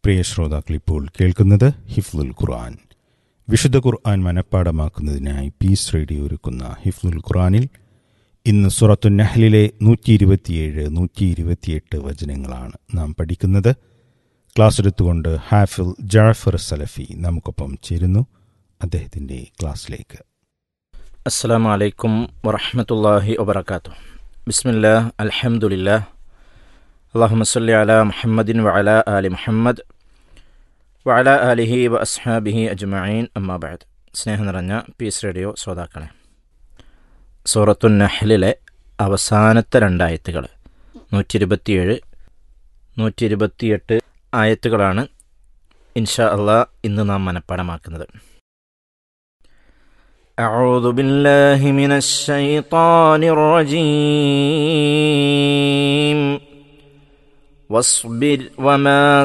പ്രിയ ശ്രോതാക്കൾ ഇപ്പോൾ കേൾക്കുന്നത് ഹിഫ്ലുൽ ഖുർആൻ വിശുദ്ധ ഖുർആൻ മനഃപ്പാടമാക്കുന്നതിനായി പീസ് റേഡിയോ ഒരുക്കുന്ന ഹിഫ്ലുൽ ഖുർആനിൽ ഇന്ന് സുറത്തു നഹ്ലിലെ നൂറ്റി ഇരുപത്തിയേഴ് നൂറ്റി ഇരുപത്തിയെട്ട് വചനങ്ങളാണ് നാം പഠിക്കുന്നത് ക്ലാസ് എടുത്തുകൊണ്ട് ഹാഫിൽ ജാഫർ സലഫി നമുക്കൊപ്പം ചേരുന്നു അദ്ദേഹത്തിൻ്റെ ക്ലാസ്സിലേക്ക് السلام عليكم ورحمة الله وبركاته بسم الله الحمد لله اللهم صل على محمد وعلى آل محمد وعلى آله وأصحابه أجمعين أما بعد സ്നേഹം നിറഞ്ഞ പീസ് റേഡിയോ ശ്രോതാക്കളെ സൂറത്തു നഹ്ലിലെ അവസാനത്തെ രണ്ടായത്തുകൾ നൂറ്റി ഇരുപത്തിയേഴ് നൂറ്റി ഇരുപത്തിയെട്ട് ആയത്തുകളാണ് ഇൻഷാ അള്ളാ ഇന്ന് നാം മനഃപ്പാടമാക്കുന്നത് أعوذ بالله من الشيطان الرجيم واصبر وما